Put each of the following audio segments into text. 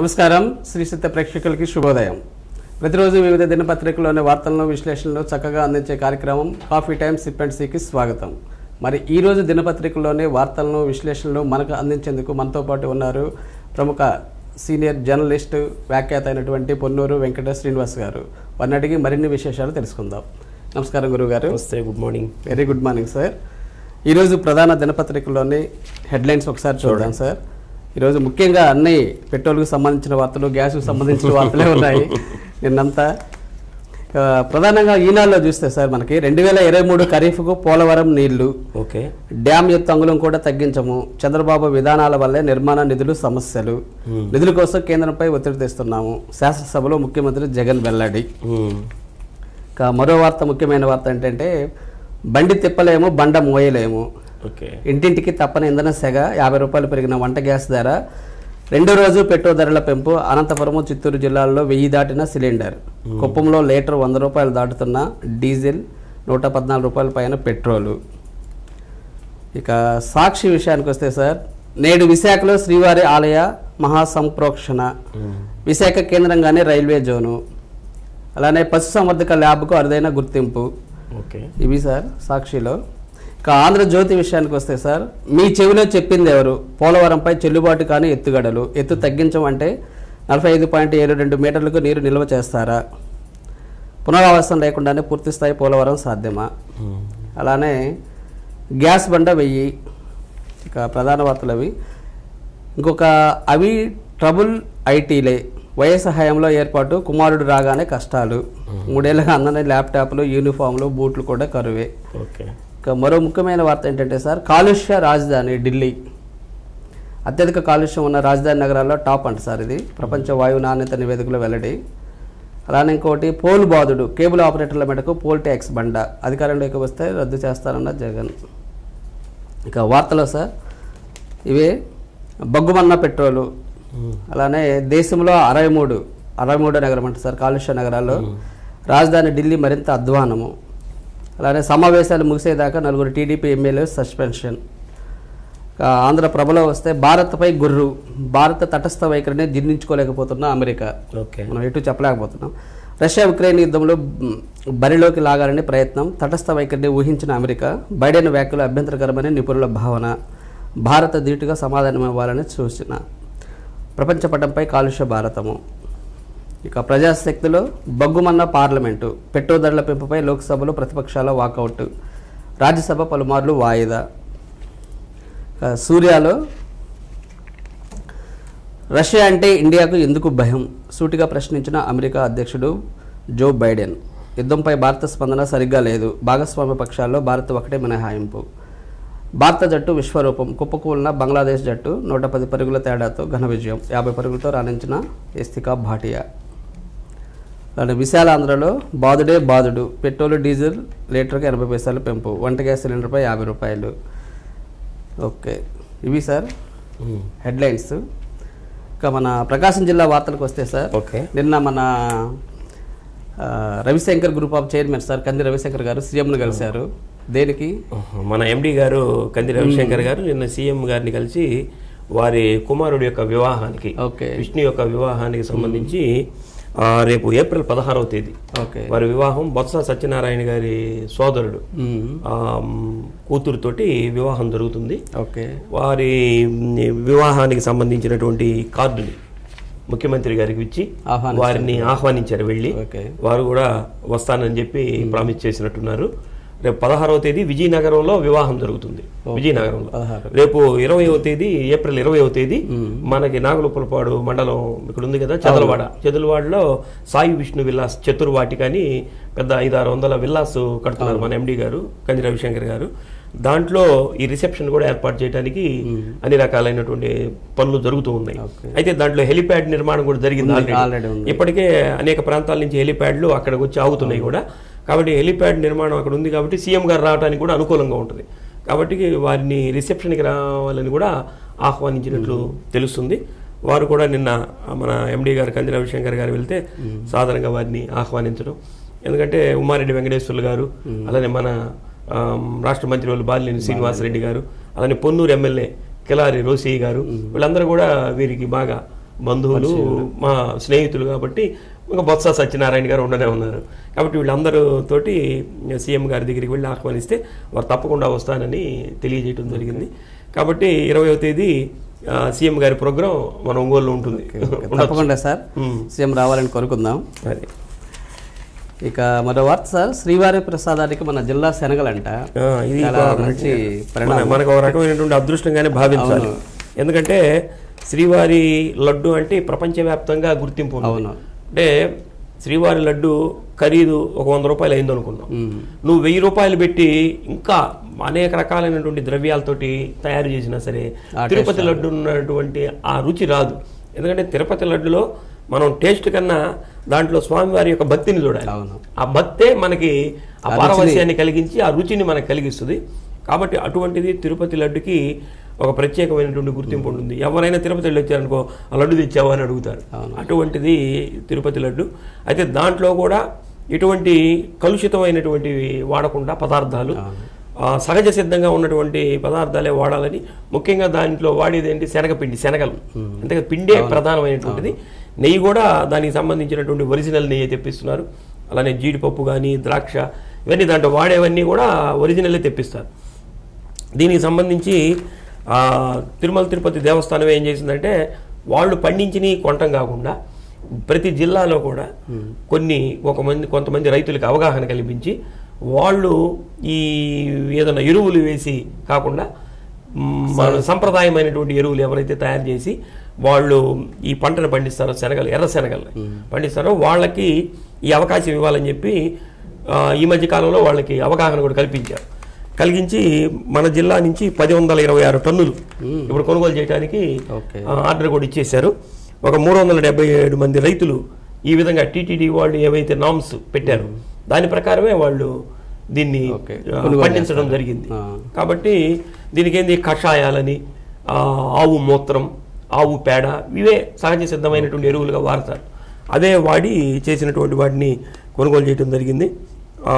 నమస్కారం శ్రీ సత్య ప్రేక్షకులకి శుభోదయం ప్రతిరోజు వివిధ దినపత్రికల్లోని వార్తలను విశ్లేషణలు చక్కగా అందించే కార్యక్రమం కాఫీ టైమ్ సిప్ అండ్ సీకి స్వాగతం మరి ఈ రోజు దినపత్రికల్లోని వార్తలను విశ్లేషణలు మనకు అందించేందుకు మనతో పాటు ఉన్నారు ప్రముఖ సీనియర్ జర్నలిస్టు వ్యాఖ్యాత అయినటువంటి పొన్నూరు వెంకట శ్రీనివాస్ గారు వారిని అడిగి మరిన్ని విశేషాలు తెలుసుకుందాం నమస్కారం గురుగారు నమస్తే good morning very good morning sir ఈరోజు ప్రధాన దినపత్రికల్లోని హెడ్లైన్స్ ఒకసారి చూద్దాం సార్ ఈరోజు ముఖ్యంగా అన్ని పెట్రోల్కి సంబంధించిన వార్తలు గ్యాస్కి సంబంధించిన వార్తలే ఉన్నాయి నిన్నంతా ఆ, ప్రధానంగా ఈనాడులో చూస్తే సార్ మనకి రెండు వేల ఇరవై మూడు ఖరీఫ్కు పోలవరం నీళ్లు ఓకే డ్యామ్ ఎత్తు అంగుళం కూడా తగ్గించము చంద్రబాబు విధానాల వల్లే నిర్మాణ నిధులు సమస్యలు నిధుల కోసం కేంద్రంపై ఒత్తిడి తెస్తున్నాము శాసనసభలో ముఖ్యమంత్రి జగన్ వెల్లడి మ్మ్. ఇక మరో వార్త ముఖ్యమైన వార్త ఏంటంటే బండి తిప్పలేము బండ మోయలేము ఓకే ఇంటింటికి తప్పని ఇంధన సెగ యాభై రూపాయలు పెరిగిన వంట గ్యాస్ ధర రెండో రోజు పెట్రోల్ ధరల పెంపు అనంతపురం చిత్తూరు జిల్లాల్లో వెయ్యి దాటిన సిలిండర్ కుప్పంలో లీటర్ వంద రూపాయలు దాటుతున్న డీజిల్ నూట పద్నాలుగు రూపాయల పైన పెట్రోలు ఇక సాక్షి విషయానికి వస్తే సార్ నేడు విశాఖలో శ్రీవారి ఆలయ మహాసంప్రోక్షణ విశాఖ కేంద్రంగానే రైల్వే జోను అలానే పశుసంవర్ధక ల్యాబ్కు అరుదైన గుర్తింపు ఓకే ఇవి సార్ సాక్షిలో ఇక ఆంధ్రజ్యోతి విషయానికి వస్తే సార్ మీ చెవిలో చెప్పింది ఎవరు పోలవరంపై చెల్లుబాటు కాని ఎత్తుగడలు ఎత్తు తగ్గించమంటే నలభై ఐదు పాయింట్ ఏడు రెండు మీటర్లకు నీరు నిల్వ చేస్తారా పునరావాసం లేకుండానే పూర్తిస్థాయి పోలవరం సాధ్యమా మ్మ్. అలానే గ్యాస్ బండ వెయ్యి ఇక ప్రధాన వార్తలు అవి ఇంకొక అవి ట్రబుల్ ఐటీలే వయసు హయాంలో ఏర్పాటు కుమారుడు రాగానే కష్టాలు మూడేళ్ళగా అందరి ల్యాప్టాప్లు యూనిఫామ్లు బూట్లు కూడా కరువే ఓకే ఇక మరో ముఖ్యమైన వార్త ఏంటంటే సార్ కాలుష్య రాజధాని ఢిల్లీ అత్యధిక కాలుష్యం ఉన్న రాజధాని నగరాల్లో టాప్ అంట సార్ ఇది ప్రపంచ వాయు నాణ్యత నివేదికలో వెల్లడి అలానే ఇంకోటి పోల్ బాధుడు కేబుల్ ఆపరేటర్ల మెడకు పోల్ ట్యాక్స్ బండ అధికారంలోకి వస్తే రద్దు చేస్తారన్న జగన్ ఇక వార్తలో సార్ ఇవే బగ్గుమన్న పెట్రోలు అలానే దేశంలో అరవై మూడు అరవై మూడో నగరం అంట సార్ కాలుష్య నగరాల్లో రాజధాని ఢిల్లీ మరింత అధ్వానము అలానే సమావేశాలు ముగిసేదాకా నలుగురు టీడీపీ ఎమ్మెల్యే సస్పెన్షన్ ఇక ఆంధ్ర ప్రభలో వస్తే భారత్పై గుర్రు భారత తటస్థ వైఖరిని జీర్ణించుకోలేకపోతున్న అమెరికా ఓకే మనం ఎటు చెప్పలేకపోతున్నాం రష్యా ఉక్రెయిన్ యుద్ధంలో మ్, బరిలోకి లాగాలని ప్రయత్నం తటస్థ వైఖరిని ఊహించిన అమెరికా బైడెన్ వ్యాఖ్యలు అభ్యంతరకరమని నిపుణుల భావన భారత ధీటుగా సమాధానం ఇవ్వాలని సూచన ప్రపంచ పటంపై కాలుష్య భారతము ఇక ప్రజాశక్తిలో బగ్గుమన్న పార్లమెంటు పెట్రోల్ ధరల పెంపుపై లోక్సభలో ప్రతిపక్షాల వాకౌట్ రాజ్యసభ పలుమార్లు వాయిదా ఇక సూర్యాలో రష్యా అంటే ఇండియాకు ఎందుకు భయం సూటిగా ప్రశ్నించిన అమెరికా అధ్యక్షుడు జో బైడెన్ యుద్ధంపై భారత స్పందన సరిగ్గా లేదు భాగస్వామ్య పక్షాల్లో భారత్ ఒకటే మినహాయింపు భారత జట్టు విశ్వరూపం కుప్పకూలిన బంగ్లాదేశ్ జట్టు నూట పది పరుగుల తేడాతో ఘన విజయం యాభై పరుగులతో రాణించిన ఎస్తికా భాటియా అలానే విశాలాంధ్రలో బాదుడే బాదుడు పెట్రోల్ డీజిల్ లీటర్కి ఎనభై పైసలు పెంపు వంట గ్యాస్ సిలిండర్పై యాభై రూపాయలు ఓకే ఇవి సార్ మ్మ్. హెడ్లైన్స్ ఇక మన ప్రకాశం జిల్లా వార్తలకు వస్తే సార్ ఓకే నిన్న మన ఆ, Ravishankar group of chairman sir Kandi Ravishankar గారు సీఎంను కలిశారు దేనికి మన ఎండి గారు కంది రవిశంకర్ గారు నిన్న సీఎం గారిని కలిసి వారి కుమారుడి యొక్క వివాహానికి ఓకే విష్ణు యొక్క వివాహానికి సంబంధించి ఆ, రేపు ఏప్రిల్ పదహారవ తేదీ ఓకే వారి వివాహం బొత్స సత్యనారాయణ గారి సోదరుడు మ్మ్. ఆ, కూతురుతోటి వివాహం జరుగుతుంది ఓకే వారి మ్, వివాహానికి సంబంధించినటువంటి కార్డుని ముఖ్యమంత్రి గారికి ఇచ్చి ఆహ్వానించారు. వారిని ఆహ్వానించారు వెళ్ళి ఓకే వారు కూడా వస్తానని చెప్పి ప్రామిస్ చేసినట్టున్నారు రేపు పదహారవ తేదీ విజయనగరంలో వివాహం జరుగుతుంది విజయనగరంలో పదహారు రేపు ఇరవైవ తేదీ ఏప్రిల్ ఇరవైవ తేదీ మనకి నాగలోపలపాడు మండలం ఇక్కడ ఉంది కదా చదలవాడ చదలవాడలో సాయి విష్ణు విల్లాస్ చతుర్వాటిక అని పెద్ద ఐదు ఆరు వందల విల్లాస్ కడుతున్నారు మన ఎండి గారు కంది రవిశంకర్ గారు దాంట్లో ఈ రిసెప్షన్ కూడా ఏర్పాటు చేయడానికి అన్ని రకాలైనటువంటి పనులు జరుగుతూ ఉన్నాయి అయితే దాంట్లో హెలిప్యాడ్ నిర్మాణం కూడా జరిగింది ఆల్రెడీ ఆల్రెడీ ఉంది ఇప్పటికే అనేక ప్రాంతాల నుంచి హెలిప్యాడ్లు అక్కడికి వచ్చి ఆగుతున్నాయి కూడా కాబట్టి హెలిప్యాడ్ నిర్మాణం అక్కడ ఉంది కాబట్టి సీఎం గారు రావడానికి కూడా అనుకూలంగా ఉంటుంది కాబట్టి వారిని రిసెప్షన్కి రావాలని కూడా ఆహ్వానించినట్లు తెలుస్తుంది వారు కూడా నిన్న మన ఎండి గారు కంది రవిశంకర్ గారు వెళ్తే సాధారణంగా వారిని ఆహ్వానించడం ఎందుకంటే ఉమారెడ్డి వెంకటేశ్వర్లు గారు అలానే మన ఆమ్, రాష్ట్ర మంత్రి వాళ్ళు బాలినేని శ్రీనివాసరెడ్డి గారు అలానే పొన్నూరు ఎమ్మెల్యే కిలారి రోసీ గారు వీళ్ళందరూ కూడా వీరికి బాగా బంధువులు మా స్నేహితులు కాబట్టి ఇంకా బొత్స సత్యనారాయణ గారు ఉండనే ఉన్నారు కాబట్టి వీళ్ళందరూ తోటి సీఎం గారి దగ్గరికి వెళ్ళి ఆహ్వానిస్తే వారు తప్పకుండా వస్తానని తెలియజేయడం జరిగింది కాబట్టి ఇరవయవ తేదీ ఆ, సీఎం గారి ప్రోగ్రాం మన ఒంగోలులో ఉంటుంది తప్పకుండా సార్ ఉమ్. సీఎం రావాలని కోరుకుందాం అది ఇక మరో వార్త సార్ శ్రీవారి ప్రసాదానికి మన జిల్లా శనగలంట ఆ, ఇది చాలా ఒక మంచి మన- పరిణామం మనకు ఒక రకమైనటువంటి అదృష్టంగానే భావించాలి ఎందుకంటే శ్రీవారి లడ్డు అంటే ప్రపంచవ్యాప్తంగా గుర్తింపు ఉంది అవును అంటే శ్రీవారి లడ్డు ఖరీదు ఒక వంద రూపాయలు అయింది అనుకున్నాం ఉమ్. నువ్వు వెయ్యి రూపాయలు పెట్టి ఇంకా అనేక రకాలైనటువంటి ద్రవ్యాలతోటి తయారు చేసినా సరే తిరుపతి లడ్డు ఉన్నటువంటి ఆ రుచి రాదు ఎందుకంటే తిరుపతి లడ్డులో మనం టేస్ట్ కన్నా దాంట్లో స్వామివారి యొక్క భక్తిని చూడాలి అవును ఆ భక్తే మనకి ఆ పారవస్యాన్ని కలిగించి ఆ రుచిని మనకు కలిగిస్తుంది కాబట్టి అటువంటిది తిరుపతి లడ్డుకి ఒక ప్రత్యేకమైనటువంటి గుర్తింపు ఉంటుంది ఎవరైనా తిరుపతి వెళ్ళి వచ్చారనుకో ఆ లడ్డు తెచ్చావా అని అడుగుతారు అటువంటిది తిరుపతి లడ్డు అయితే దాంట్లో కూడా ఎటువంటి కలుషితమైనటువంటివి వాడకుండా పదార్థాలు ఆ, సహజ సిద్ధంగా ఉన్నటువంటి పదార్థాలే వాడాలని ముఖ్యంగా దాంట్లో వాడేది ఏంటి శనగపిండి శనగలు అంతే పిండే ప్రధానమైనటువంటిది నెయ్యి కూడా దానికి సంబంధించినటువంటి ఒరిజినల్ నెయ్యి తెప్పిస్తున్నారు అలానే జీడిపప్పు కానీ ద్రాక్ష ఇవన్నీ దాంట్లో వాడేవన్నీ కూడా ఒరిజినల్లే తెప్పిస్తారు దీనికి సంబంధించి ఆ, తిరుమల తిరుపతి దేవస్థానం ఏం చేసిందంటే వాళ్ళు పండించినవి కొనటం కాకుండా ప్రతి జిల్లాలో కూడా కొన్ని ఒక మంది కొంతమంది రైతులకు అవగాహన కల్పించి వాళ్ళు ఈ ఏదైనా ఎరువులు వేసి కాకుండా మ్, మన సంప్రదాయమైనటువంటి ఎరువులు ఎవరైతే తయారు చేసి వాళ్ళు ఈ పంటను పండిస్తారో శనగలు ఎర్ర శనగలు పండిస్తారో వాళ్ళకి ఈ అవకాశం ఇవ్వాలని చెప్పి ఆ, ఈ మధ్య కాలంలో వాళ్ళకి అవగాహన కూడా కల్పించారు కలిగించి మన జిల్లా నుంచి పది వందల ఇరవై ఆరు టన్నులు ఇప్పుడు కొనుగోలు చేయడానికి ఓకే ఆ, ఆర్డర్ కూడా ఇచ్చేశారు ఒక మూడు వందల డెబ్బై ఏడు మంది రైతులు ఈ విధంగా టీటీడీ వాళ్ళు ఏవైతే నామ్స్ పెట్టారు దాని ప్రకారమే వాళ్ళు దీన్ని ఓకే. ఆ, పండించడం జరిగింది ఆ. కాబట్టి దీనికి ఏంది కషాయాలని ఆ, ఆవు మూత్రం ఆవు పేడ ఇవే సహజ సిద్ధమైనటువంటి ఎరువులుగా వాడతారు అదే వాడి చేసినటువంటి వాటిని కొనుగోలు చేయడం జరిగింది ఆ,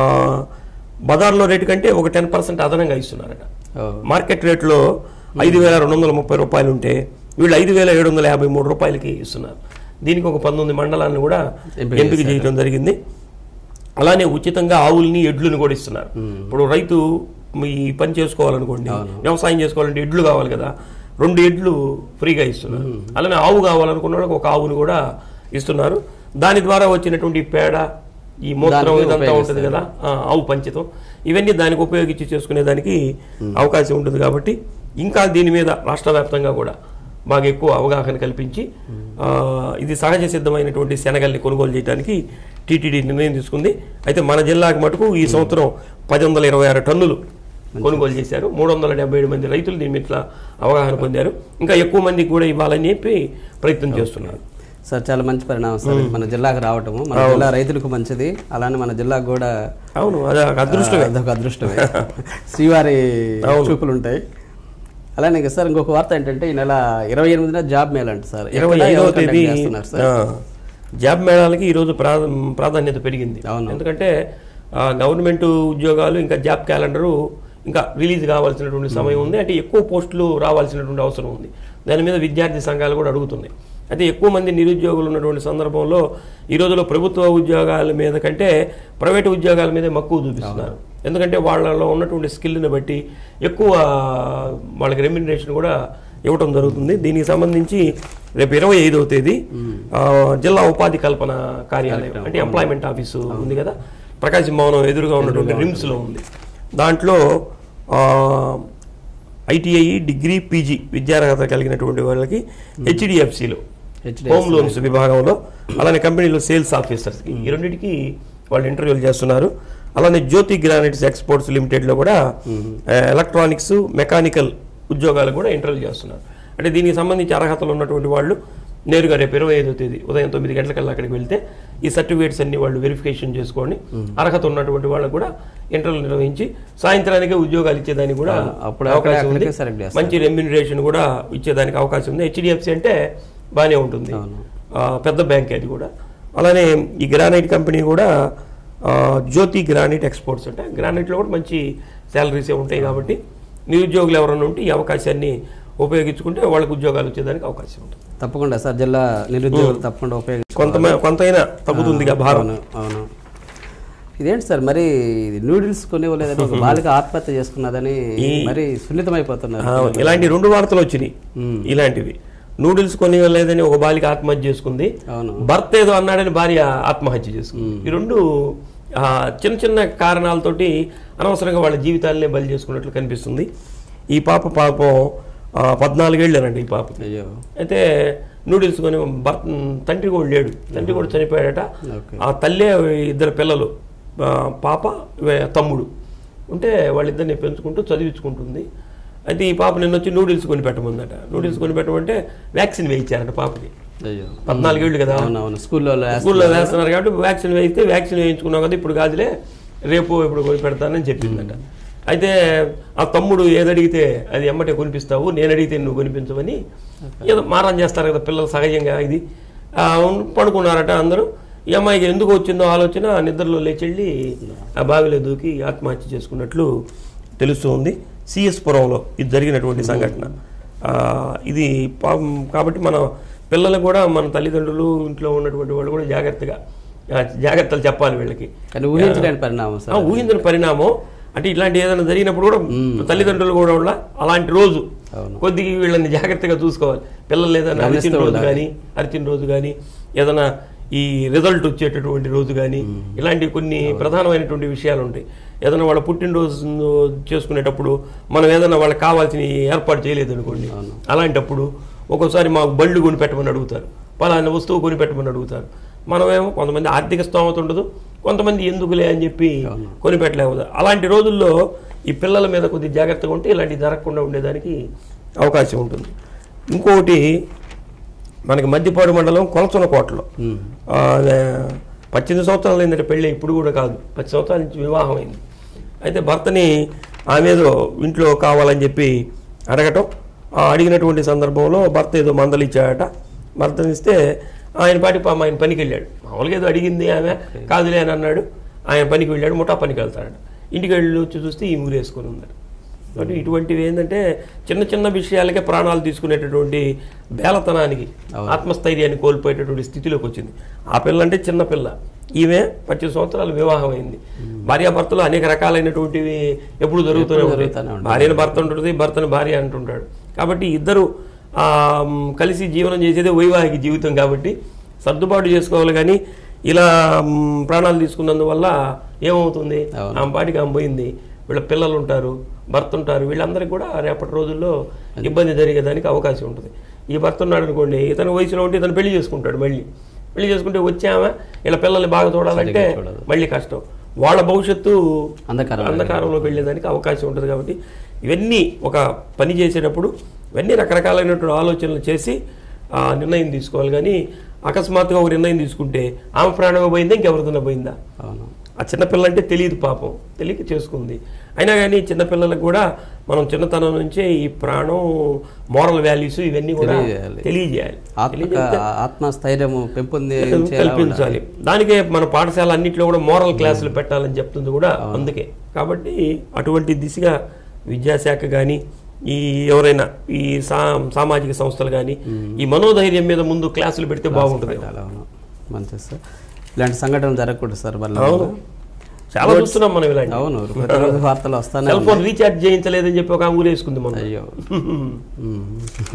బజార్లో రేటు కంటే ఒక టెన్ పర్సెంట్ అదనంగా ఇస్తున్నారట ఓ, మార్కెట్ రేట్లో ఐదు వేల రెండు వందల ముప్పై రూపాయలు ఉంటే వీళ్ళు ఐదు వేల ఏడు వందల యాభై మూడు రూపాయలకి ఇస్తున్నారు దీనికి ఒక పంతొమ్మిది మండలాలను కూడా ఎంపిక ఎంపిక చేయడం జరిగింది అలానే ఉచితంగా ఆవుల్ని ఎడ్లను కూడా ఇస్తున్నారు ఇప్పుడు రైతు ఈ పని చేసుకోవాలనుకోండి వ్యవసాయం చేసుకోవాలంటే ఎడ్లు కావాలి కదా రెండు ఎడ్లు ఫ్రీగా ఇస్తున్నారు అలానే ఆవు కావాలనుకున్న వాళ్ళకి ఒక ఆవును కూడా ఇస్తున్నారు దాని ద్వారా వచ్చినటువంటి పేడ ఈ మూత్రం దానికి ఇదంతా ఉంటుంది కదా ఆ, ఆవు పంచితం ఇవన్నీ దానికి ఉపయోగించి చేసుకునే దానికి అవకాశం ఉంటుంది కాబట్టి ఇంకా దీని మీద రాష్ట్ర వ్యాప్తంగా కూడా బాగా ఎక్కువ అవగాహన కల్పించి ఆ, ఇది సహజ సిద్ధమైనటువంటి శనగల్ని కొనుగోలు చేయడానికి టీటీడీ నిర్ణయం తీసుకుంది అయితే మన జిల్లాకు మటుకు ఈ సంవత్సరం పది వందల ఇరవై ఆరు టన్నులు కొనుగోలు చేశారు మూడు వందల డెబ్బై ఏడు మంది రైతులు దీని మీద అవగాహన పొందారు ఇంకా ఎక్కువ మందికి కూడా ఇవ్వాలని చెప్పి ప్రయత్నం చేస్తున్నారు సార్ చాలా మంచి పరిణామం సార్ ఇది మన జిల్లాకు రావటము మన జిల్లా రైతులకు మంచిది అలానే మన జిల్లాకు కూడా అవును అది ఒక అదృష్టం ఆ, అదొక అదృష్టమే శ్రీవారి చూపులు ఉంటాయి అలానే ఇంకా సార్ ఇంకొక వార్త ఏంటంటే ఈ నెల ఇరవై ఎనిమిదిన జాబ్ మేల్ అంట సార్ ఇరవై ఎక్కడ, ఐదవ ఎవరు conduct తేదీ చేస్తున్నారు సార్ ఆ, జాబ్ మేళాలకి ఈరోజు ప్రా- ప్రాధాన్యత పెరిగింది అవును. ఎందుకంటే ఆ, గవర్నమెంట్ ఉద్యోగాలు ఇంకా జాబ్ క్యాలెండరు ఇంకా రిలీజ్ కావాల్సినటువంటి సమయం ఉంది అంటే ఎక్కువ పోస్టులు రావాల్సినటువంటి అవసరం ఉంది దాని మీద విద్యార్థి సంఘాలు కూడా అడుగుతున్నాయి అయితే ఎక్కువ మంది నిరుద్యోగులు ఉన్నటువంటి సందర్భంలో ఈ రోజుల్లో ప్రభుత్వ ఉద్యోగాల మీద కంటే ప్రైవేట్ ఉద్యోగాల మీదే మక్కువ చూపిస్తున్నారు ఎందుకంటే వాళ్ళలో ఉన్నటువంటి స్కిల్ని బట్టి ఎక్కువ వాళ్ళకి రెమ్యునరేషన్ కూడా ఇవ్వటం జరుగుతుంది దీనికి సంబంధించి రేపు ఇరవై ఐదవ తేదీ ఆ, జిల్లా ఉపాధి కల్పన కార్యాలయం అంటే ఎంప్లాయ్మెంట్ ఆఫీసు ఉంది కదా ప్రకాశం భవనం ఎదురుగా ఉన్నటువంటి రిమ్స్లో ఉంది దాంట్లో ఐటీఐ డిగ్రీ పీజీ విద్యార్హత కలిగినటువంటి వాళ్ళకి హెచ్డిఎఫ్సిలో HDFC హోమ్ లోన్స్ విభాగంలో అలానే కంపెనీలో సేల్స్ ఆఫీసర్స్కి ఈ రెండింటికి వాళ్ళు ఇంటర్వ్యూలు చేస్తున్నారు అలానే జ్యోతి గ్రానైట్స్ ఎక్స్పోర్ట్స్ లిమిటెడ్లో కూడా ఆ, ఎలక్ట్రానిక్స్ మెకానికల్ ఉద్యోగాలు కూడా ఇంటర్వ్యూ చేస్తున్నారు అంటే దీనికి సంబంధించి అర్హతలు ఉన్నటువంటి వాళ్ళు నేరుగా రేపు ఇరవై ఐదో తేదీ ఉదయం తొమ్మిది గంటలకల్లా అక్కడికి వెళ్తే ఈ సర్టిఫికేట్స్ అన్ని వాళ్ళు వెరిఫికేషన్ చేసుకొని అర్హత ఉన్నటువంటి వాళ్ళకు కూడా ఇంటర్వ్యూ నిర్వహించి సాయంత్రానికే ఉద్యోగాలు ఇచ్చేదానికి కూడా అప్పుడు అవకాశం ఉంది అక్కడికే select చేస్తారు. మంచి రెమ్యునరేషన్ కూడా ఇచ్చేదానికి అవకాశం ఉంది హెచ్డిఎఫ్సి అంటే బాగానే ఉంటుంది ఆ, పెద్ద బ్యాంక్ అది కూడా అలానే ఈ గ్రానైట్ కంపెనీ కూడా ఆ, జ్యోతి గ్రానైట్ ఎక్స్పోర్ట్స్ అంటే గ్రానైట్లో కూడా మంచి శాలరీసే ఉంటాయి కాబట్టి నిరుద్యోగులు ఎవరైనా ఉంటే ఈ అవకాశాన్ని ఉపయోగించుకుంటే వాళ్ళకి ఉద్యోగాలు వచ్చేదానికి అవకాశం ఉంటుంది తప్పకుండా సార్ జిల్లా నిరుద్యోగులు తప్పకుండా ఉపయోగించుకోవాలి కొంత కొంతైనా తగ్గుతుందిగా భారం అవును అవును ఇదేంటి సార్ మరి ఇది నూడిల్స్ కొనివ్వలేదని ఒక బాలిక ఆత్మహత్య చేసుకున్నదని మరి సున్నితమైపోతున్నారు ఆ, ఇలాంటి రెండు వార్తలు వచ్చినాయి మ్మ్. ఇలాంటివి నూడిల్స్ కొని లేదని ఒక బాలిక ఆత్మహత్య చేసుకుంది అవును భర్త ఏదో అన్నాడని భార్య ఆత్మహత్య చేసుకుంది ఈ రెండు ఆ, చిన్న చిన్న కారణాలతోటి అనవసరంగా వాళ్ళ జీవితాలనే బలి చేసుకున్నట్లు కనిపిస్తుంది ఈ పాప పాపం ఆ, పద్నాలుగేళ్ళేనండి ఈ పాప అయ్యో అయితే నూడిల్స్ కొని భర్త తండ్రి కూడా లేడు తండ్రి కూడా చనిపోయాడట ఓకే ఆ తల్లే ఇద్దరు పిల్లలు ఆ, పాప వే- తమ్ముడు ఉంటే వాళ్ళిద్దరిని పెంచుకుంటూ చదివించుకుంటుంది అయితే ఈ పాప నిన్న వచ్చి నూడిల్స్ కొని పెట్టమందట నూడిల్స్ కొని పెట్టమంటే వ్యాక్సిన్ వేయించారట పాపకి అయ్యో పద్నాలుగేళ్ళు కదా అవునవును స్కూల్లో స్కూల్లో వేస్తున్నారు కాబట్టి వ్యాక్సిన్ వేయిస్తే వ్యాక్సిన్ వేయించుకున్నాం కదా ఇప్పుడు కాదులే రేపు ఇప్పుడు కొని పెడతానని చెప్పిందట అయితే ఆ తమ్ముడు ఏది అడిగితే అది ఎమ్మటే కొనిపిస్తావు నేను అడిగితే నువ్వు కొనిపించవని ఏదో మారం చేస్తారు కదా పిల్లలు సహజంగా ఇది ఆ, ఉన్- పడుకున్నారట అందరూ ఈ అమ్మాయికి ఎందుకు వచ్చిందో ఆలోచన నిద్రలో లేచెళ్ళి ఆ బావిలో దూకి ఆత్మహత్య చేసుకున్నట్లు తెలుస్తుంది సిఎస్ పురంలో ఇది జరిగినటువంటి సంఘటన ఆ, ఇది పాపం కాబట్టి మన పిల్లలకు కూడా మన తల్లిదండ్రులు ఇంట్లో ఉన్నటువంటి వాళ్ళు కూడా జాగ్రత్తగా ఆ, జాగ్రత్తలు చెప్పాలి వీళ్ళకి కానీ ఊహించలేని పరిణామం ఆ, సార్ ఊహించిన పరిణామం అంటే ఇట్లాంటి ఏదైనా జరిగినప్పుడు కూడా తల్లిదండ్రులు కూడా ఉండాలి అలాంటి రోజు అవును. కొద్దిగా వీళ్ళని జాగ్రత్తగా చూసుకోవాలి పిల్లలు ఏదైనా గమనిస్తూ అరిచిన రోజు ఉండాలి. కానీ అరిచిన రోజు కానీ ఏదైనా ఈ రిజల్ట్ వచ్చేటటువంటి రోజు కానీ ఇలాంటి కొన్ని ప్రధానమైనటువంటి విషయాలు ఉంటాయి ఏదైనా వాళ్ళ పుట్టినరోజు చేసుకునేటప్పుడు మనం ఏదైనా వాళ్ళకి కావాల్సిన ఏర్పాటు చేయలేదు అనుకోండి అలాంటప్పుడు ఒక్కోసారి మాకు బళ్ళు కొనిపెట్టమని అడుగుతారు పలానా వస్తువు కొనిపెట్టమని అడుగుతారు మనమేమో కొంతమంది ఆర్థిక స్తోమత ఉండదు కొంతమంది ఎందుకులే అని చెప్పి కొనిపెట్టలేకపోతారు అలాంటి రోజుల్లో ఈ పిల్లల మీద కొద్దిగా జాగ్రత్తగా ఉంటే ఇలాంటివి జరగకుండా ఉండేదానికి అవకాశం ఉంటుంది ఇంకొకటి మనకి మధ్యపాడు మండలం కొలచనకోటలో ఉమ్. ఆ, అదే, పద్దెనిమిది సంవత్సరాలు అయిందంటే పెళ్ళి ఇప్పుడు కూడా కాదు పది సంవత్సరాల నుంచి వివాహం అయింది అయితే భర్తని ఆమె ఏదో ఇంట్లో కావాలని చెప్పి అడగటం ఆ అడిగినటువంటి సందర్భంలో భర్త ఏదో మందలు ఇచ్చాడట భర్తని ఇస్తే ఆయన పాటి పాపం ఆయన పనికి వెళ్ళాడు మామూలుగా ఏదో అడిగింది ఆమె కాదులే అని అన్నాడు ఆయన పనికి వెళ్ళాడు ముఠా పనికి వెళ్తాడు ఇంటికి వెళ్ళి వచ్చి చూస్తే ఈ ఊరేసుకొని ఉన్నాడు కాబట్టి ఇటువంటివి ఏంటంటే చిన్న చిన్న విషయాలకే ప్రాణాలు తీసుకునేటటువంటి బేలతనానికి ఆత్మస్థైర్యాన్ని కోల్పోయేటటువంటి స్థితిలోకి వచ్చింది ఆ పిల్ల అంటే చిన్న పిల్ల ఈమె పద్దెనిమిది సంవత్సరాలు వివాహం అయింది భార్యాభర్తలు అనేక రకాలైనటువంటివి ఎప్పుడు జరుగుతూనే ఉంటాయి జరుగుతూనే ఉంటాయి. భార్యను భర్త ఉంటుంది భర్తను భార్య అంటుంటాడు కాబట్టి ఇద్దరు ఆ, మ్, కలిసి జీవనం చేసేదే వైవాహిక జీవితం కాబట్టి సర్దుబాటు చేసుకోవాలి కానీ ఇలా మ్, ప్రాణాలు తీసుకున్నందువల్ల ఏమవుతుంది అవును. ఆమె పాటికి ఆమె పోయింది వీళ్ళ పిల్లలు ఉంటారు భర్త ఉంటారు వీళ్ళందరికీ కూడా రేపటి రోజుల్లో ఇబ్బంది జరిగేదానికి అవకాశం ఉంటుంది ఈ భర్త ఉన్నాడు అనుకోండి ఇతను వయసులో ఉంటే ఇతను పెళ్లి చేసుకుంటాడు మళ్ళీ పెళ్లి చేసుకుంటే వచ్చామా ఇలా పిల్లల్ని బాగా చూడాలంటే సరిగ్గా చూడదు. మళ్ళీ కష్టం వాళ్ళ భవిష్యత్తు అంధకారం అంధకారంలోకి వెళ్ళేదానికి అవకాశం ఉంటుంది కాబట్టి ఇవన్నీ ఒక పని చేసేటప్పుడు ఇవన్నీ రకరకాలైనటువంటి ఆలోచనలు చేసి ఆ నిర్ణయం తీసుకోవాలి కానీ అకస్మాత్తుగా ఒక నిర్ణయం తీసుకుంటే ఆమె ప్రాణమే పోయిందా ఇంకెవరిదైనా పోయిందా అవును ఆ చిన్నపిల్ల అంటే తెలియదు పాపం తెలియక చేసుకుంది అయినా కానీ చిన్నపిల్లలకు కూడా మనం చిన్నతనం నుంచే ఈ ప్రాణం మోరల్ వాల్యూస్ ఇవన్నీ కూడా తెలియజేయాలి. తెలియజేయాలి ఆత్మక ఆత్మస్థైర్యము పెంపొందించేలా కల్పించాలి దానికే మన పాఠశాల అన్నింటిలో కూడా మోరల్ క్లాసులు పెట్టాలని చెప్తుంది కూడా అందుకే కాబట్టి అటువంటి దిశగా విద్యాశాఖ కానీ ఈ ఎవరైనా ఈ సా సామాజిక సంస్థలు కానీ ఈ మనోధైర్యం మీద ముందు క్లాసులు పెడితే బాగుంటుంది ఉండాలి, అవును మంచిది సార్ ఇలాంటి సంఘటనలు జరగకూడదు సార్ మళ్ళీ అవును చాలా చూస్తున్నాం మనం ఇలాంటి అవును ప్రతిరోజు వార్తలు వస్తానే సెల్ ఫోన్ రీఛార్జ్ చేయించలేదని చెప్పి ఒక ఊరేసుకుంది మనం అయ్యో మ్మ్.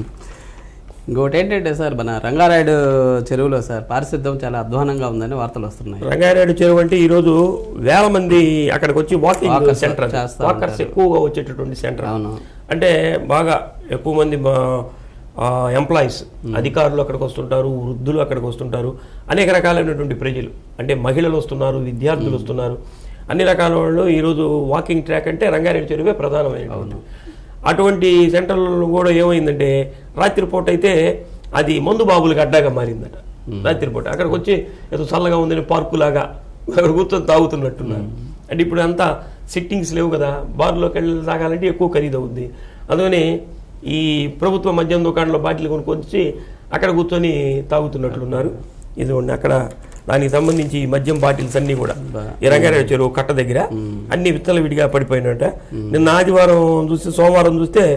ఇంకోటి ఏంటంటే సార్ మన రంగారాయుడు చెరువులో సార్ పారిశుద్ధ్యం చాలా అధ్వానంగా ఉందని వార్తలు వస్తున్నాయి రంగారెడ్డి చెరువు అంటే ఈరోజు వేల మంది అక్కడికి వచ్చి వాకింగ్ Walkers సెంటర్ అది. చేస్తా వాకర్స్ ఎక్కువగా వచ్చేటటువంటి సెంటర్ అవును అంటే బాగా ఎక్కువ మంది ఎంప్లాయీస్ అధికారులు అక్కడికి వస్తుంటారు వృద్ధులు అక్కడికి వస్తుంటారు అనేక రకాలైనటువంటి ప్రజలు అంటే మహిళలు వస్తున్నారు విద్యార్థులు వస్తున్నారు అన్ని రకాల వాళ్ళు ఈరోజు వాకింగ్ ట్రాక్ అంటే రంగారెడ్డి చెరువే ప్రధానమైనటువంటి అటువంటి సెంటర్లు కూడా ఏమైందంటే రాత్రిపూట అయితే అది మందు బాబులకు అడ్డాగా మారిందట రాత్రిపూట అక్కడికి వచ్చి ఏదో చల్లగా ఉందని పార్కు లాగా అక్కడ కూర్చొని తాగుతున్నట్టున్నారు అంటే ఇప్పుడు అంతా సిట్టింగ్స్ లేవు కదా బార్లోకి వెళ్ళి తాగాలంటే ఎక్కువ ఖరీదు అవుద్ది అందుకని ఈ ప్రభుత్వ మద్యం దుకాణంలో బాటిల్ కొనుక్కొచ్చి అక్కడ కూర్చొని తాగుతున్నట్లున్నారు ఇది ఉండి అక్కడ దానికి సంబంధించి ఈ మద్యం బాటిల్స్ అన్ని కూడా ఈ రంగారెడ్డి చెరువు కట్ట దగ్గర అన్ని విత్తలు విడిగా పడిపోయినట్ట నిన్న ఆదివారం చూస్తే సోమవారం చూస్తే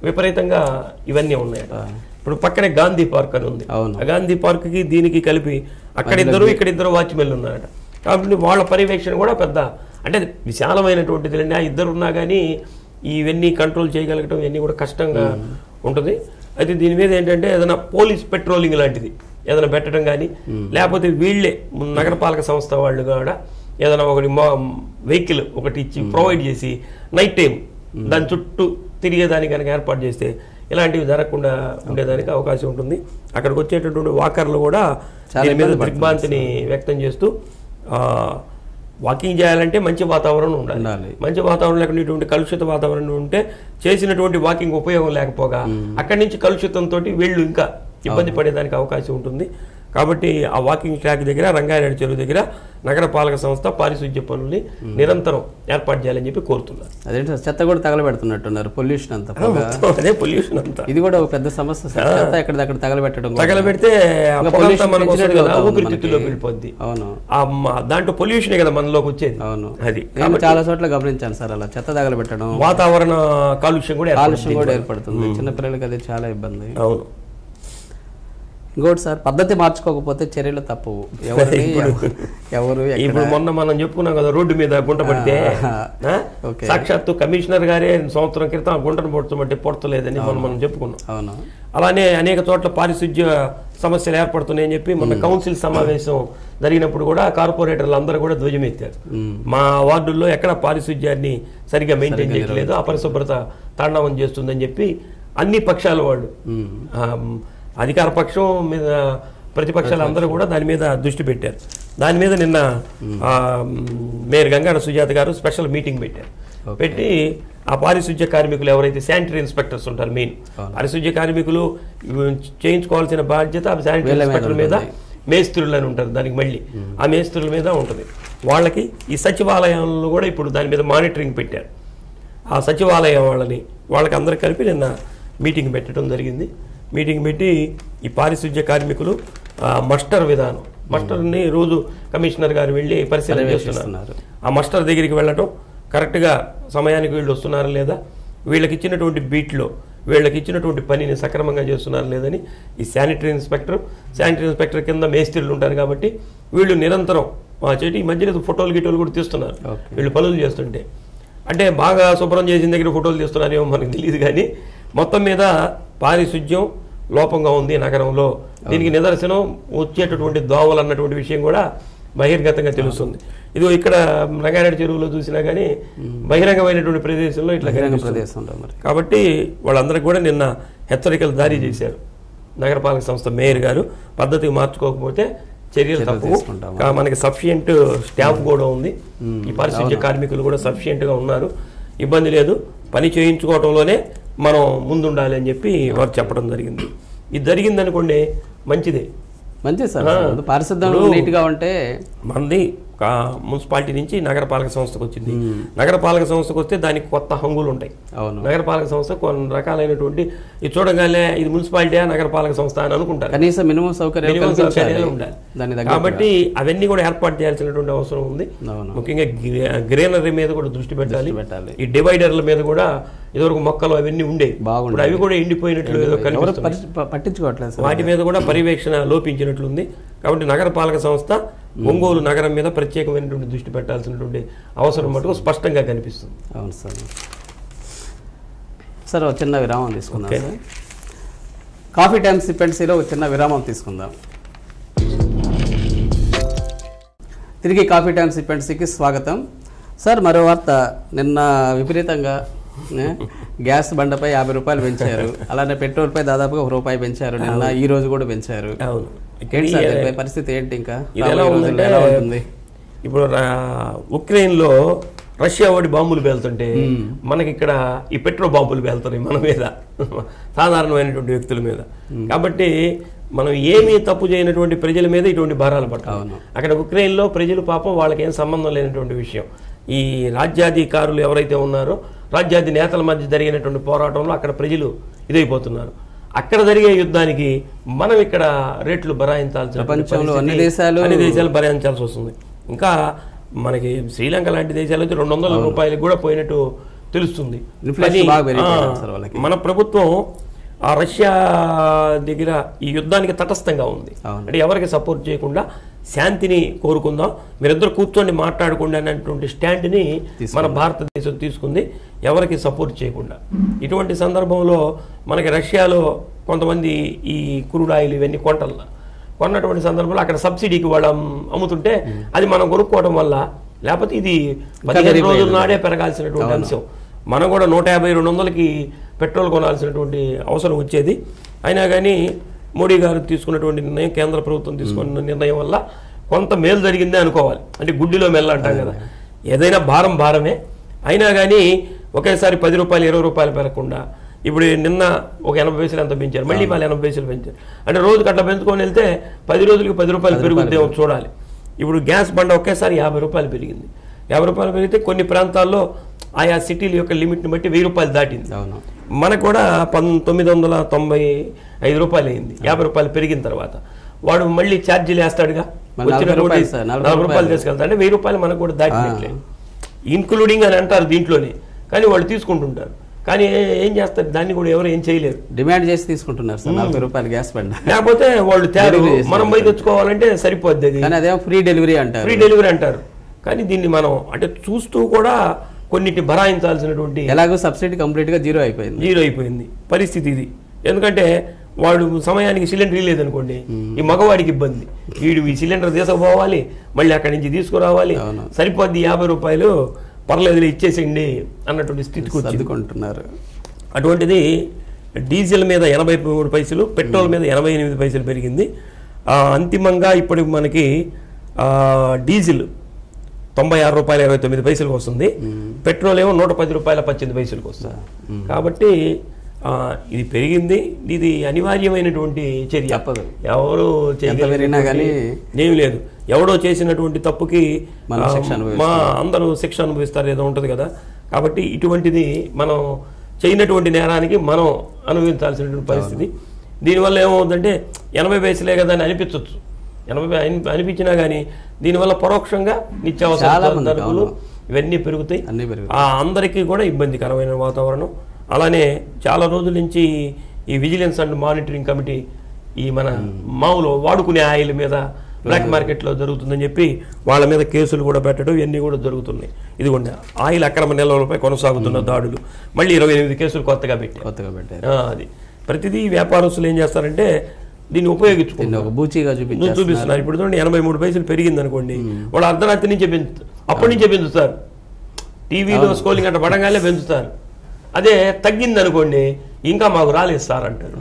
విపరీతంగా ఇవన్నీ ఉన్నాయి ఇప్పుడు పక్కనే గాంధీ పార్క్ అని ఉంది అవును. ఆ గాంధీ పార్క్ కి దీనికి కలిపి అక్కడ ఇద్దరు ఇక్కడ ఇద్దరు వాచ్మెన్లు ఉన్నారట కాబట్టి వాళ్ళ పర్యవేక్షణ కూడా పెద్ద అంటే అది విశాలమైనటువంటిది లేండి ఆ ఇద్దరు ఉన్నా కానీ ఇవన్నీ కంట్రోల్ చేయగలగటం ఇవన్నీ కూడా కష్టంగా ఉంటుంది అయితే దీని మీద ఏంటంటే ఏదైనా పోలీస్ పెట్రోలింగ్ లాంటిది ఏదైనా పెట్టడం కానీ లేకపోతే వీళ్ళే నగరపాలక సంస్థ వాళ్ళు కూడా ఏదైనా ఒకటి వెహికల్ ఒకటి ఇచ్చి ప్రొవైడ్ చేసి నైట్ టైం దాని చుట్టూ తిరిగేదానికి కనుక ఏర్పాటు చేస్తే ఇలాంటివి జరగకుండా ఉండేదానికి అవకాశం ఉంటుంది అక్కడికి వచ్చేటటువంటి వాకర్లు కూడా దీని మీద దిగ్భ్రాంతిని వ్యక్తం చేస్తూ ఆ, వాకింగ్ చేయాలంటే మంచి వాతావరణం ఉండాలి ఉండాలి. మంచి వాతావరణం లేకుండా ఇటువంటి కలుషిత వాతావరణం ఉంటే చేసినటువంటి వాకింగ్ ఉపయోగం లేకపోగా అక్కడి నుంచి కలుషితంతో వీళ్ళు ఇంకా ఇబ్బంది పడేదానికి అవకాశం ఉంటుంది కాబట్టి ఆ వాకింగ్ ట్రాక్ దగ్గర రంగారెడ్డి చెరువు దగ్గర నగర పాలక సంస్థ పారిశుద్ధ్య పనుల్ని నిరంతరం ఏర్పాటు చేయాలని చెప్పి కోరుతున్నారు అదేంటి సార్ చెత్త కూడా తగలబెడుతున్నట్టున్నారు పొల్యూషన్ అంతా పొగ. అదే పొల్యూషన్ అంతా ఇది కూడా ఒక పెద్ద సమస్య సార్ చెత్త ఎక్కడిదక్కడ తగలబెట్టడం కూడా. తగలబెడితే ఆ ఇంకా పొగంతా pollution మనకు వస్తుంది పెంచినట్టు కదా అవుతుంది ఊపిరితిత్తులోకి మనకి. వెళ్ళిపోద్ది అవును ఆ మ- దాంట్లో పొల్యూషనే కదా మనలోకి వచ్చేది అవును అది నేను చాలా చోట్ల గమనించాను సార్ అలా చెత్త తగలబెట్టడం వాతావరణ కాలుష్యం కూడా కాలుష్యం ఏర్పడుతుంది. కూడా ఏర్పడుతుంది చిన్నపిల్లలకి అది చాలా ఇబ్బంది అవును ఇంకోటి సార్ పద్ధతి మార్చుకోకపోతే చర్యలు తప్పవు ఎవరిని ఎవరు ఎక్కడ- ఇప్పుడు మొన్న మనం చెప్పుకున్నాం కదా రోడ్డు మీద గుంట పడితే ఆ? ఓకే. సాక్షాత్తు కమిషనర్ గారే సంవత్సరం క్రితం ఆ గుంటను పొడుతుంటే పొడతలేదని మనం మనం చెప్పుకున్నాం అవును అలానే అనేక చోట్ల పారిశుధ్య సమస్యలు ఏర్పడుతున్నాయని చెప్పి మొన్న కౌన్సిల్ సమావేశం జరిగినప్పుడు కూడా కార్పొరేటర్లు అందరూ కూడా ధ్వజమెత్తారు మా వార్డుల్లో ఎక్కడ పారిశుధ్యాన్ని సరిగ్గా మెయింటైన్ చేయట్లేదు అపరిశుభ్రత తాండవం చేస్తుందని చెప్పి అన్ని పక్షాల వాళ్ళు ఉమ్. ఆ, అధికార పక్షం మీద ప్రతిపక్షాలు అందరూ కూడా దాని మీద దృష్టి పెట్టారు దాని మీద నిన్న ఆ, మేయర్ గంగాడ సుజాత గారు స్పెషల్ మీటింగ్ పెట్టారు పెట్టి ఆ పారిశుధ్య కార్మికులు ఎవరైతే శానిటరీ ఇన్స్పెక్టర్స్ ఉంటారు మెయిన్ పారిశుధ్య కార్మికులు ఇవి చేయించుకోవాల్సిన బాధ్యత ఆ శానిటరీ వీళ్ళ మీద ఇన్స్పెక్టర్ మీద మేస్త్రులు అని ఉంటారు దానికి మళ్ళీ ఆ మేస్త్రుల మీద ఉంటుంది వాళ్ళకి ఈ సచివాలయంలో కూడా ఇప్పుడు దాని మీద మానిటరింగ్ పెట్టారు ఆ సచివాలయం వాళ్ళని వాళ్ళకి అందరు కలిపి నిన్న మీటింగ్ పెట్టడం జరిగింది మీటింగ్ పెట్టి ఈ పారిశుధ్య కార్మికులు ఆ, మస్టర్ విధానం మస్టర్ని రోజు కమిషనర్ గారు వెళ్ళి పరిశీలన చేస్తున్నారు చేస్తున్నారు. ఆ మస్టర్ దగ్గరికి వెళ్ళటం కరెక్ట్గా సమయానికి వీళ్ళు వస్తున్నారా లేదా వీళ్ళకి ఇచ్చినటువంటి బీట్లో వీళ్ళకి ఇచ్చినటువంటి పనిని సక్రమంగా చేస్తున్నారా లేదని ఈ శానిటరీ ఇన్స్పెక్టర్ శానిటరీ ఇన్స్పెక్టర్ కింద మేస్త్రీలు ఉంటారు కాబట్టి వీళ్ళు నిరంతరం మా చెటి ఈ మధ్యన ఏదో ఫోటోలు గిటోలు కూడా తీస్తున్నారు ఓకే. వీళ్ళు పనులు చేస్తుంటే అంటే బాగా శుభ్రం చేసిన దగ్గర ఫోటోలు తీస్తున్నారేమో మనకు తెలియదు కానీ మొత్తం మీద పారిశుధ్యం లోపంగా ఉంది నగరంలో దీనికి నిదర్శనం వచ్చేటటువంటి దోమలు అన్నటువంటి విషయం కూడా బహిర్గతంగా తెలుస్తుంది ఇదిగో ఇక్కడ రంగారెడ్డి చెరువులో చూసినా కానీ బహిరంగమైనటువంటి ప్రదేశంలో ఇట్లా బహిరంగ కనిపిస్తుంది. ప్రదేశంలో మరి కాబట్టి వాళ్ళందరికీ కూడా నిన్న హెచ్చరికలు జారీ చేశారు నగరపాలక సంస్థ మేయర్ గారు పద్ధతికి మార్చుకోకపోతే చర్యలు తప్పవు తీసుకుంటాము. కా- మనకి సఫిషియెంట్ స్టాఫ్ కూడా ఉంది ఈ పారిశుద్ధ్య కార్మికులు కూడా సఫిషియెంట్ గా ఉన్నారు ఇబ్బంది లేదు పని చేయించుకోవటంలోనే మనం ముందుండాలి అని చెప్పి వారు చెప్పడం జరిగింది ఇది జరిగింది అనుకోండి మంచిదే మంచిది సార్ ఆ. ముందు పారిశుద్ధం ఇప్పుడు- నీట్ గా ఉంటే మనది కా- మున్సిపాలిటీ నుంచి నగరపాలక సంస్థకు వచ్చింది నగరపాలక సంస్థకు వస్తే దానికి కొత్త హంగులు ఉంటాయి అవును నగరపాలక సంస్థ కొన్ని రకాలైనటువంటి ఇది చూడగానే ఇది మున్సిపాలిటీయా నగరపాలక సంస్థ అని అనుకుంటారు కనీసం మినిమం సౌకర్యాలు మినిమం కల్పించాలి సౌకర్యాలు ఉండాలి దాని దగ్గర కాబట్టి అవన్నీ కూడా ఏర్పాటు చేయాల్సినటువంటి అవసరం ఉంది అవును ముఖ్యంగా గ్రీ- గ్రీనరీ మీద కూడా దృష్టి పెట్టాలి దృష్టి పెట్టాలి. ఈ డివైడర్ల మీద కూడా ఇదివరకు మొక్కలు అవన్నీ ఉండేవి బాగుండేవి. ఇప్పుడు అవి కూడా ఎండిపోయినట్లు ఏదో ఎవరు కనిపిస్తుంది పరి- ప- పట్టించుకోవట్లేదు సార్ వాటి మీద కూడా పర్యవేక్షణ లోపించినట్లుంది కాబట్టి నగరపాలక సంస్థ ఒంగోలు నగరం మీద ప్రత్యేకమైనటువంటి దృష్టి పెట్టాల్సినటువంటి అవసరం మటుకు స్పష్టంగా కనిపిస్తుంది అవును సార్ సార్ ఒక చిన్న విరామం తీసుకుందాం ఓకే. సార్ కాఫీ టైమ్ సిపెంట్సీలో ఒక చిన్న విరామం తీసుకుందాం తిరిగి కాఫీ టైమ్ సిపెంట్సీకి స్వాగతం సార్ మరో వార్త నిన్న విపరీతంగా ఏ, గ్యాస్ బండపై యాభై రూపాయలు పెంచారు అలానే పెట్రోల్పై దాదాపుగా ఒక రూపాయి పెంచారు నిన్న ఈ రోజు కూడా పెంచారు అవును ఏంటి సార్ దీనిపై పరిస్థితి ఏంటి ఇంకా ఇది ఎలా రాబోయే రోజుల్లో ఉందంటే ఎలా ఉంటుంది ఇప్పుడు రా- ఉక్రెయిన్లో రష్యా వాడి బాంబులు పేలుతుంటే మనకి ఇక్కడ ఈ పెట్రో బాంబులు పేలుతున్నాయి మన మీద సాధారణమైనటువంటి వ్యక్తుల మీద కాబట్టి మనం ఏమీ తప్పు చేయనటువంటి ప్రజల మీద ఇటువంటి భారాలు పడతాం అవును. అక్కడ ఉక్రెయిన్లో ప్రజలు పాపం వాళ్ళకి ఏం సంబంధం లేనటువంటి విషయం ఈ రాజ్యాధికారులు ఎవరైతే ఉన్నారో రాజ్యాధి నేతల మధ్య జరిగినటువంటి పోరాటంలో అక్కడ ప్రజలు ఇదైపోతున్నారు అక్కడ జరిగే యుద్ధానికి మనం ఇక్కడ రేట్లు భరాయించాల్సిన ప్రపంచంలో అన్ని దేశాలు- అన్ని దేశాలు భరించాల్సి వస్తుంది ఇంకా మనకి శ్రీలంక లాంటి దేశాలు అయితే రెండు వందల రూపాయలకు కూడా పోయినట్టు తెలుస్తుంది Inflation కానీ, బాగా పెరిగిపోయింది ఆ, సార్ వాళ్ళకి. మన ప్రభుత్వం ఆ రష్యా దగ్గర ఈ యుద్ధానికి తటస్థంగా ఉంది అవును. అంటే ఎవరికి సపోర్ట్ చేయకుండా శాంతిని కోరుకుందాం మీరిద్దరు కూర్చొని మాట్లాడకుండా అనేటువంటి స్టాండ్ని మన భారతదేశం తీసుకుంది ఎవరికి సపోర్ట్ చేయకుండా ఇటువంటి సందర్భంలో మనకి రష్యాలో కొంతమంది ఈ క్రూడ్ ఆయిల్ ఇవన్నీ కొంటల కొన్నటువంటి సందర్భంలో అక్కడ సబ్సిడీకి వాళ్ళు అమ్- అమ్ముతుంటే అది మనం కొనుక్కోవడం వల్ల లేకపోతే ఇది పదిహేను రోజుల నాడే పెరగాల్సినటువంటి అంశం మనం కూడా నూట యాభై రెండు వందలకి పెట్రోల్ కొనాల్సినటువంటి అవసరం వచ్చేది అయినా కానీ మోడీ గారు తీసుకున్నటువంటి నిర్ణయం కేంద్ర ప్రభుత్వం తీసుకున్న నిర్ణయం వల్ల కొంత మేలు జరిగిందే అనుకోవాలి అంటే గుడ్డిలో మెల్ల అంటాం కదా ఏదైనా భారం భారమే అయినా కానీ ఒకేసారి పది రూపాయలు ఇరవై రూపాయలు పెరగకుండా ఇప్పుడు నిన్న ఒక ఎనభై పైసలు ఎంత పెంచారు మళ్ళీ వాళ్ళు ఎనభై పైసలు పెంచారు అంటే రోజుకి అట్లా పెంచుకొని వెళ్తే పది రోజులకి పది రూపాయలు పెరుగుద్దేమో చూడాలి ఇప్పుడు గ్యాస్ బండ ఒకేసారి యాభై రూపాయలు పెరిగింది యాభై రూపాయలు పెరిగితే కొన్ని ప్రాంతాల్లో ఆయా సిటీల యొక్క లిమిట్ని బట్టి వెయ్యి రూపాయలు దాటింది అవును మనకు కూడా పంతొమ్మిది వందల తొంభై ఐదు రూపాయలు అయింది యాభై రూపాయలు పెరిగిన తర్వాత వాడు మళ్ళీ ఛార్జీలు వేస్తాడుగా మరి నలభై వచ్చినటువంటి రూపాయలు సార్, నలభై నలభై రూపాయలు రూపాయలు. తీసుకెళ్తా అంటే వెయ్యి రూపాయలు మనకు కూడా దాటినట్లే ఇన్క్లూడింగ్ అని అంటారు దీంట్లోనే కానీ వాళ్ళు తీసుకుంటుంటారు కానీ ఏ- ఏం చేస్తారు దాన్ని కూడా ఎవరు ఏం చేయలేరు డిమాండ్ చేసి తీసుకుంటున్నారు సార్ నలభై రూపాయలు గ్యాస్ బండ లేకపోతే వాళ్ళు తేరు Delivery చేస్తారు. మనం పోయి తెచ్చుకోవాలంటే సరిపోద్ది అది కానీ అదేమో ఫ్రీ డెలివరీ అంటారు ఫ్రీ డెలివరీ అంటారు కానీ దీన్ని మనం అంటే చూస్తూ కూడా కొన్నిటి భరాయించాల్సినటువంటి ఎలాగో సబ్సిడీ కంప్లీట్ గా జీరో అయిపోయింది జీరో అయిపోయింది పరిస్థితి ఇది ఎందుకంటే వాడు సమయానికి సిలిండర్ లేదనుకోండి ఈ మగవాడికి ఇబ్బంది వీడు ఈ సిలిండర్ తీసుకుపోవాలి మళ్ళీ అక్కడి నుంచి తీసుకురావాలి అవును. సరిపోద్ది యాభై రూపాయలు పర్లేదు ఇచ్చేసేయండి అన్నటువంటి స్థితికి వచ్చింది సర్దుకుంటున్నారు అటువంటిది డీజిల్ మీద ఎనభై మూడు పైసలు పెట్రోల్ మీద ఎనభై ఎనిమిది పైసలు పెరిగింది ఆ, అంతిమంగా ఇప్పుడు మనకి ఆ, డీజిల్ తొంభై ఆరు రూపాయల ఇరవై తొమ్మిది పైసలకు వస్తుంది పెట్రోల్ ఏమో నూట పది రూపాయల పద్దెనిమిది పైసలకు వస్తుంది కాబట్టి ఆ, ఇది పెరిగింది ఇది అనివార్యమైనటువంటి చర్య తప్పదు. ఎవరు ఎంత పెరిగినా కానీ ఏమి లేదు ఎవడో చేసినటువంటి తప్పుకి మనం ఆ, శిక్ష అనుభవిస్తాం. మా అందరూ శిక్ష అనుభవిస్తారు ఏదో ఉంటుంది కదా కాబట్టి ఇటువంటిది మనం చేయనటువంటి నేరానికి మనం అనుభవించాల్సినటువంటి పరిస్థితి దీనివల్ల ఏమవుతుందంటే ఎనభై వయసులే కదా అని అనిపించవచ్చు ఎనభై అని- అనిపించినా కానీ దీనివల్ల పరోక్షంగా చాలా నిత్యావసర మందికి, ధరలు అవును. ఇవన్నీ పెరుగుతాయి అన్నీ పెరుగు ఆ అందరికీ కూడా ఇబ్బందికరమైన వాతావరణం అలానే చాలా రోజుల నుంచి ఈ విజిలెన్స్ అండ్ మానిటరింగ్ కమిటీ ఈ మన మామూలు వాడుకునే ఆయిల్ మీద బ్లాక్ మార్కెట్లో జరుగుతుందని చెప్పి వాళ్ళ మీద కేసులు కూడా పెట్టడం ఇవన్నీ కూడా జరుగుతున్నాయి ఇదిగోండి ఆయిల్ అక్రమ నిల్వలపై కొనసాగుతున్న దాడులు మళ్ళీ ఇరవై ఎనిమిది కేసులు కొత్తగా పెట్టారు కొత్తగా పెట్టారు ఆ, అది ప్రతిదీ వ్యాపారస్తులు ఏం చేస్తారంటే దీన్ని ఉపయోగించుకుంటారు దీన్ని ఒక బూచీగా నువ్వు చూపించారు చూపిస్తున్నారు ఇప్పుడు చూడండి ఎనభై మూడు పైసలు పెరిగింది అనుకోండి వాళ్ళు అర్ధరాత్రి నుంచే పెంచు అప్పటి నుంచే పెంచుతారు టీవీలో స్కోలింగ్ అంటే పడంగానే పెంచుతారు అదే తగ్గింది అనుకోండి ఇంకా మాకు రాలేదు సార్ అంటారు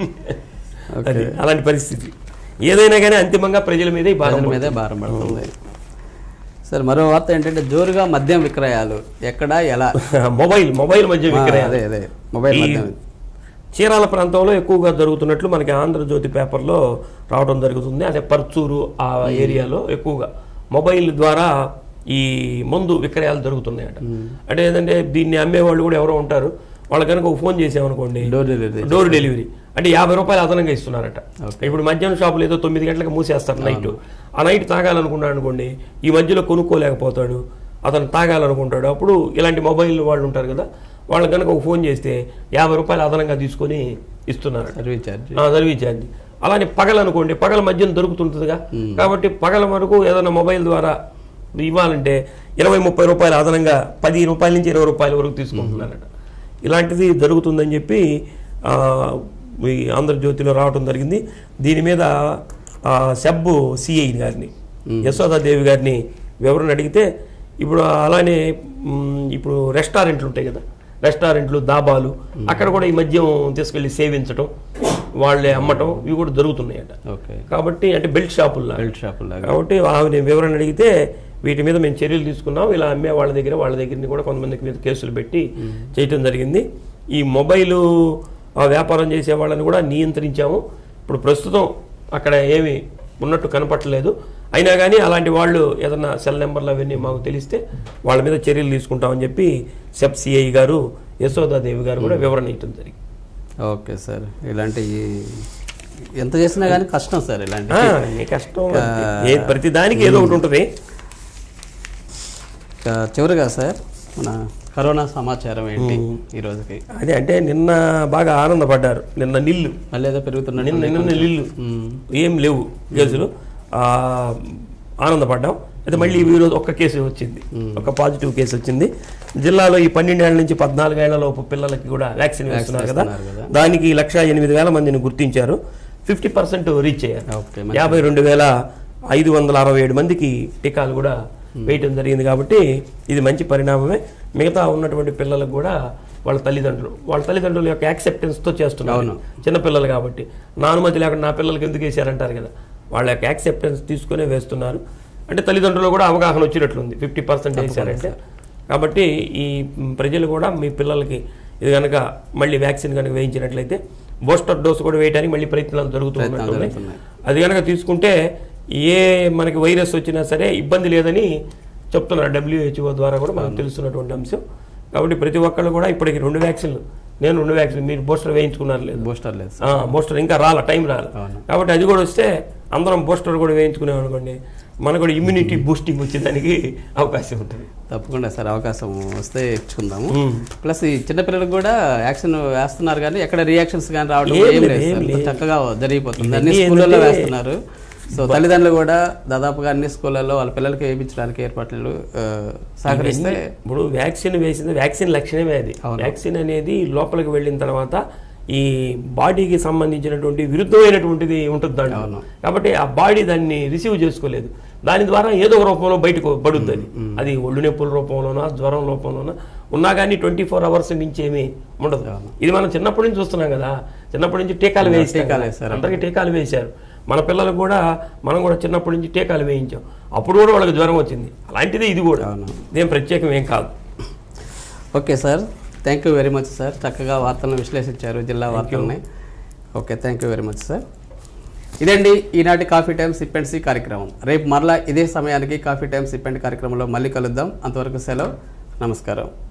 అది అలాంటి పరిస్థితి ఏదైనా కానీ అంతిమంగా ప్రజల మీద ఈ భారం ప్రజల మీదే భారం పడుతుంది సార్ మరో వార్త ఏంటంటే జోరుగా మద్యం విక్రయాలు ఎక్కడ ఎలా పడుతుంది. మొబైల్ మొబైల్ మధ్య ఆ, విక్రయాలు అదే అదే మొబైల్ ఈ మద్యం చీరాల ప్రాంతంలో ఎక్కువగా జరుగుతున్నట్లు మనకి ఆంధ్రజ్యోతి పేపర్లో రావడం జరుగుతుంది అదే పర్చూరు ఆ ఏరియాలో ఎక్కువగా మొబైల్ ద్వారా ఈ మందు విక్రయాలు జరుగుతున్నాయట అంటే ఏంటంటే దీన్ని అమ్మేవాళ్ళు కూడా ఎవరో ఉంటారు వాళ్ళు కనుక ఒక ఫోన్ చేసామనుకోండి డోర్ డెలివరీ డోర్ డెలివరీ అంటే యాభై రూపాయలు అదనంగా ఇస్తున్నారట ఇప్పుడు మధ్యాహ్నం షాపులు ఏదో తొమ్మిది గంటలకు మూసేస్తారు నైట్ ఆ నైట్ తాగాలనుకున్నాడు అనుకోండి ఈ మధ్యలో కొనుక్కోలేకపోతాడు అతను తాగాలనుకుంటాడు అప్పుడు ఇలాంటి మొబైల్ వాళ్ళు ఉంటారు కదా వాళ్ళు కనుక ఒక ఫోన్ చేస్తే యాభై రూపాయలు అదనంగా తీసుకొని ఇస్తున్నారు సర్వీస్ ఛార్జ్ సర్వీస్ ఛార్జ్ అలానే పగలు అనుకోండి పగల మధ్యన దొరుకుతుంటుందిగా కాబట్టి పగల వరకు ఏదైనా మొబైల్ ద్వారా ఇవ్వాలంటే ఇరవై ముప్పై రూపాయలు అదనంగా పది రూపాయల నుంచి ఇరవై రూపాయల వరకు తీసుకుంటున్నారట ఇలాంటిది జరుగుతుందని చెప్పి ఆ, ఈ ఆంధ్రజ్యోతిలో రావడం జరిగింది దీని మీద ఆ, సబ్బు సిఐ గారిని యశోదాదేవి గారిని వివరణ అడిగితే ఇప్పుడు అలానే మ్, ఇప్పుడు రెస్టారెంట్లు ఉంటాయి కదా రెస్టారెంట్లు దాబాలు అక్కడ కూడా ఈ మద్యం తీసుకెళ్లి సేవించటం వాళ్ళే అమ్మటం ఇవి కూడా జరుగుతున్నాయట ఓకే కాబట్టి అంటే బెల్ట్ షాపుల్లో బెల్ట్ షాపులు లాగా కాబట్టి ఆమె వివరణ అడిగితే వీటి మీద మేము చర్యలు తీసుకున్నాం ఇలా అమ్మే వాళ్ళ దగ్గర వాళ్ళ దగ్గర కూడా కొంతమందికి మీద కేసులు పెట్టి చేయటం జరిగింది ఈ మొబైలు ఆ, వ్యాపారం చేసే వాళ్ళని కూడా నియంత్రించాము ఇప్పుడు ప్రస్తుతం అక్కడ ఏమి ఉన్నట్టు కనపట్టలేదు అయినా కానీ అలాంటి వాళ్ళు ఏదన్నా సెల్ నెంబర్లు అవన్నీ మాకు తెలిస్తే వాళ్ళ మీద చర్యలు తీసుకుంటామని చెప్పి సెప్ సిఐ గారు యశోదాదేవి గారు కూడా వివరణ ఇవ్వడం జరిగింది ఓకే సార్ ఇలాంటి ఎంత చేసినా కానీ కష్టం సార్ ఇలాంటి ఆ, ఏ కష్టం ఏ ప్రతి దానికి ఏదో ఒకటి ఉంటుంది ఇక చివరిగా సార్ మన కరోనా సమాచారం ఏంటి ఈ రోజుకి అదే అంటే నిన్న బాగా ఆనందపడ్డారు నిన్న నిల్లు మళ్ళీ ఏదో పెరుగుతున్నట్టు నిన్న నిన్న నిల్లు ఏం లేవు కేసులు ఆ, ఆనందపడ్డాం అయితే మళ్ళీ ఈరోజు ఒక్క కేసు వచ్చింది ఒక పాజిటివ్ కేసు వచ్చింది జిల్లాలో ఈ పన్నెండేళ్ల నుంచి పద్నాలుగేళ్ల లోపు పిల్లలకి కూడా వ్యాక్సిన్ వేస్తున్నారు కదా వేస్తున్నారు దానికి లక్ష ఎనిమిది వేల మందిని గుర్తించారు ఫిఫ్టీ పర్సెంట్ రీచ్ అయ్యారు ఓకే యాభై రెండు వేల ఐదు వందల అరవై ఏడు మందికి టీకాలు కూడా వేయటం జరిగింది కాబట్టి ఇది మంచి పరిణామమే మిగతా ఉన్నటువంటి పిల్లలకు కూడా వాళ్ళ తల్లిదండ్రులు వాళ్ళ తల్లిదండ్రుల యొక్క యాక్సెప్టెన్స్తో చేస్తున్నారు చిన్నపిల్లలు కాబట్టి నా అనుమతి లేకుండా నా పిల్లలకి ఎందుకు వేసారంటారు కదా వాళ్ళ యొక్క యాక్సెప్టెన్స్ తీసుకునే వేస్తున్నారు అంటే తల్లిదండ్రులు కూడా అవగాహన వచ్చినట్లుంది ఫిఫ్టీ పర్సెంట్ వేసారంటే కాబట్టి ఈ మ్, ప్రజలు కూడా మీ పిల్లలకి ఇది కనుక మళ్ళీ వ్యాక్సిన్ కనుక వేయించినట్లయితే బూస్టర్ డోస్ కూడా వేయడానికి మళ్ళీ ప్రయత్నాలు జరుగుతూ ఉన్నట్టున్నాయి జరుగుతున్నాయి. అది కనుక తీసుకుంటే ఏ మనకి వైరస్ వచ్చినా సరే ఇబ్బంది లేదని చెప్తున్నారు డబ్ల్యూహెచ్ఓ ద్వారా కూడా మనకు తెలుస్తున్నటువంటి అంశం కాబట్టి ప్రతి ఒక్కళ్ళు కూడా ఇప్పటికి రెండు వ్యాక్సిన్లు నేను రెండు వ్యాక్సిన్ మీరు బూస్టర్ వేయించుకున్నారు లేదు బూస్టర్ లేదు ఆ, బూస్టర్ ఇంకా రాల టైం రాల అవును. కాబట్టి అది కూడా వస్తే అందరం బూస్టర్ కూడా వేయించుకునేం అనుకోండి మనకు కూడా ఇమ్యూనిటీ బూస్టింగ్ వచ్చేదానికి అవకాశం ఉంటుంది తప్పకుండా సార్ అవకాశం వస్తే ఇచ్చుకుందాము మ్మ్. ప్లస్ ఈ చిన్నపిల్లలకు కూడా యాక్షన్ వేస్తున్నారు కానీ ఎక్కడ రియాక్షన్స్ కానీ రావడం ఏం ఏం లేదు, లేదు ఏం సార్. లేదు. చక్కగా జరిగిపోతుంది ఇవన్నీ అన్ని స్కూళ్ళల్లో ఏంటంటే- వేస్తున్నారు సో తల్లిదండ్రులు కూడా దాదాపుగా అన్ని స్కూళ్ళల్లో వాళ్ళ పిల్లలకి వేయించడానికి ఏర్పాట్లు ఆ, సహకరిస్తే ఇప్పుడు వ్యాక్సిన్ వేసింది వ్యాక్సిన్ లక్షణమే అది వ్యాక్సిన్ అనేది లోపలికి వెళ్ళిన తర్వాత ఈ బాడీకి సంబంధించినటువంటి విరుద్ధమైనటువంటిది ఉంటుంది దాంట్లో కాబట్టి ఆ బాడీ దాన్ని రిసీవ్ చేసుకోలేదు దాని ద్వారా ఏదో ఒక రూపంలో బయటకు పడుద్ది అది అది ఒళ్ళు నొప్పుల రూపంలోనా జ్వరం రూపంలోనా ఉన్నా కానీ ట్వంటీ ఫోర్ అవర్స్ మించి ఏమీ ఉండదు ఇది మనం చిన్నప్పటి నుంచి చూస్తున్నాం కదా చిన్నప్పటి నుంచి టీకాలు వేసి టీకాలు వేశారు. అందరికీ టీకాలు వేశారు మన పిల్లలకు కూడా మనం కూడా చిన్నప్పటి నుంచి టీకాలు వేయించాం అప్పుడు కూడా వాళ్ళకి జ్వరం వచ్చింది అలాంటిదే ఇది కూడా ఇదేం ప్రత్యేకం ఏం కాదు okay sir thank you very much sir చక్కగా వార్తలను విశ్లేషించారు జిల్లా వార్తల్ని okay thank you very much sir ఇదండి ఈనాటి coffee time sip and see కార్యక్రమం రేపు మరలా ఇదే సమయానికి కాఫీ టైమ్ సిప్ అండ్ కార్యక్రమంలో మళ్ళీ కలుద్దాం అంతవరకు సెలవు నమస్కారం